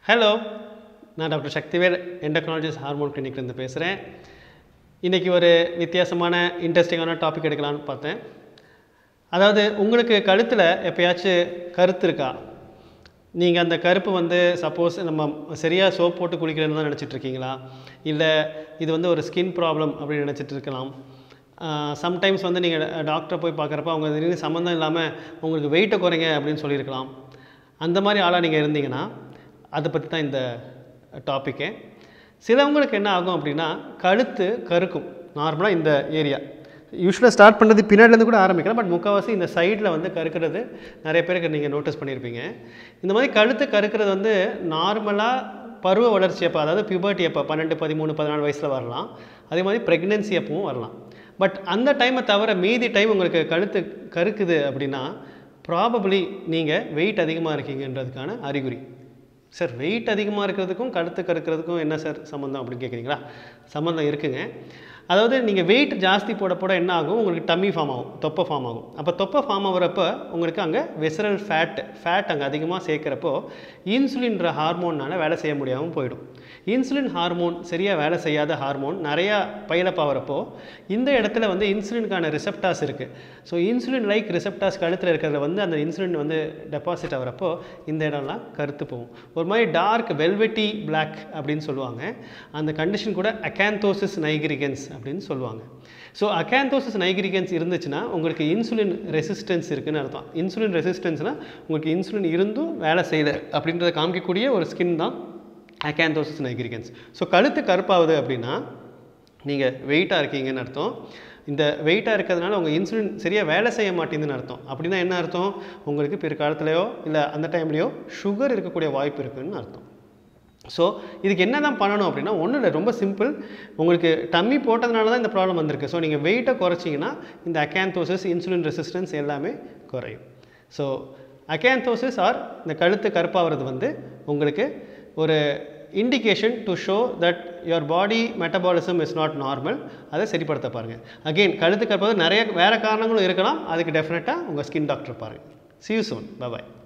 hello நான் doctor Sakthivel endocrinologist hormone கிளினிக்லேருந்து பேசுகிறேன் இன்றைக்கி ஒரு வித்தியாசமான இன்ட்ரெஸ்டிங்கான டாபிக் எடுக்கலாம்னு பார்த்தேன் அதாவது உங்களுக்கு கழுத்தில் எப்பயாச்சும் கருத்து இருக்கா நீங்கள் அந்த கருப்பு வந்து சப்போஸ் நம்ம சரியாக சோப் போட்டு குளிக்கிறேன்னு தான் நினச்சிட்டு இருக்கீங்களா இல்லை இது வந்து ஒரு ஸ்கின் ப்ராப்ளம் அப்படின்னு நினச்சிட்டு இருக்கலாம் சம்டைம்ஸ் வந்து நீங்கள் டாக்டரை போய் பார்க்குறப்ப அவங்க திடீர்னு சம்மந்தம் இல்லாமல் உங்களுக்கு வெயிட்டை குறைங்க அப்படின்னு சொல்லியிருக்கலாம் அந்த மாதிரி ஆளாக நீங்கள் இருந்தீங்கன்னா அதை பற்றி தான் இந்த டாப்பிக்கே சிலவங்களுக்கு என்ன ஆகும் அப்படின்னா கழுத்து கருக்கும் நார்மலாக இந்த ஏரியா யூஸ்வலாக ஸ்டார்ட் பண்ணுறது பின்னாடிலேருந்து கூட ஆரம்பிக்கலாம் பட் முக்கால்வாசி இந்த சைடில் வந்து கருக்கிறது நிறைய பேருக்கு நீங்கள் நோட்டீஸ் பண்ணியிருப்பீங்க இந்த மாதிரி கழுத்து கருக்கிறது வந்து நார்மலாக பருவ வளர்ச்சி அப்போ அதாவது பியூபர்ட்டி அப்போ பன்னெண்டு பதிமூணு பதினாலு வயசில் வரலாம் அதே மாதிரி ப்ரெக்னென்சி அப்பவும் வரலாம் பட் அந்த டைமை தவிர மீதி டைம் உங்களுக்கு கழுத்து கருக்குது அப்படின்னா ப்ராபப்ளி நீங்கள் வெயிட் அதிகமாக இருக்கீங்கன்றதுக்கான அறிகுறி சார் வெயிட் அதிகமாக இருக்கிறதுக்கும் கழுத்து கருக்கிறதுக்கும் என்ன சார் சம்மந்தம் அப்படின்னு கேட்குறீங்களா சம்மந்தம் இருக்குங்க அதாவது நீங்கள் வெயிட் ஜாஸ்தி போட போட என்ன ஆகும் உங்களுக்கு டம்மி ஃபார்ம் ஆகும் தொப்பை ஃபார்ம் ஆகும் அப்போ தொப்பை ஃபார்ம் ஆகிறப்ப உங்களுக்கு அங்கே வெசரல் ஃபேட் ஃபேட் அங்கே அதிகமாக சேர்க்குறப்போ இன்சுலின்ற ஹார்மோனால் வேலை செய்ய முடியாமல் போயிடும் இன்சுலின் ஹார்மோன் சரியாக வேலை செய்யாத ஹார்மோன் நிறையா பைலப் ஆகிறப்போ இந்த இடத்துல வந்து இன்சுலினுக்கான ரிசெப்டாஸ் இருக்குது ஸோ இன்சுலின் லைக் ரிசெப்டாஸ் கழுத்தில் இருக்கிறதுல வந்து அந்த இன்சுலின் வந்து டெபாசிட் ஆகிறப்போ இந்த இடம்லாம் கருத்து போகும் ஒரு மாதிரி டார்க் வெல்வெட்டி பிளாக் அப்படின்னு சொல்லுவாங்க அந்த கண்டிஷன் கூட அகாந்தோசிஸ் நைகிரிகன்ஸ் அப்படின்னு சொல்லுவாங்க ஸோ அகாந்தோசிஸ் நைகிரிகன்ஸ் இருந்துச்சுன்னா உங்களுக்கு இன்சுலின் ரெசிஸ்டன்ஸ் இருக்குன்னு அர்த்தம் இன்சுலின் ரெசிஸ்டன்ஸ்னால் உங்களுக்கு இன்சுலின் இருந்தும் வேலை செய்யலை அப்படின்றத காமிக்கக்கூடிய ஒரு ஸ்கின் தான் அகாந்தோசிஸ் நைகிரிகன்ஸ் ஸோ கழுத்து கருப்பாகுது அப்படின்னா நீங்கள் வெயிட்டாக இருக்கீங்கன்னு அர்த்தம் இந்த வெயிட்டாக இருக்கிறதுனால உங்கள் இன்சுலின் சரியாக வேலை செய்ய மாட்டேங்குதுன்னு அர்த்தம் அப்படின்னா என்ன அர்த்தம் உங்களுக்கு பிற்காலத்துலையோ இல்லை அந்த டைம்லேயோ சுகர் இருக்கக்கூடிய வாய்ப்பு இருக்குதுன்னு அர்த்தம் ஸோ இதுக்கு என்ன தான் பண்ணணும் அப்படின்னா ஒன்றும் இல்லை ரொம்ப சிம்பிள் உங்களுக்கு டம்மி போட்டதுனால தான் இந்த ப்ராப்ளம் வந்திருக்கு ஸோ நீங்கள் வெயிட்டை குறைச்சிங்கன்னா இந்த அக்காந்தோசிஸ் இன்சுலின் ரெசிஸ்டன்ஸ் எல்லாமே குறையும் ஸோ அக்காந்தோசிஸ் ஆர் இந்த கழுத்து கருப்பாகிறது வந்து உங்களுக்கு ஒரு indication to show that your body metabolism is not normal அதை சரிப்படுத்த பாருங்கள் அகெயின் கழுத்து கருப்பது நிறைய வேறு காரணங்களும் இருக்கலாம் அதுக்கு டெஃபினட்டாக உங்கள் ஸ்கின் டாக்டர் பாருங்கள் சி யூ சோன் பாய்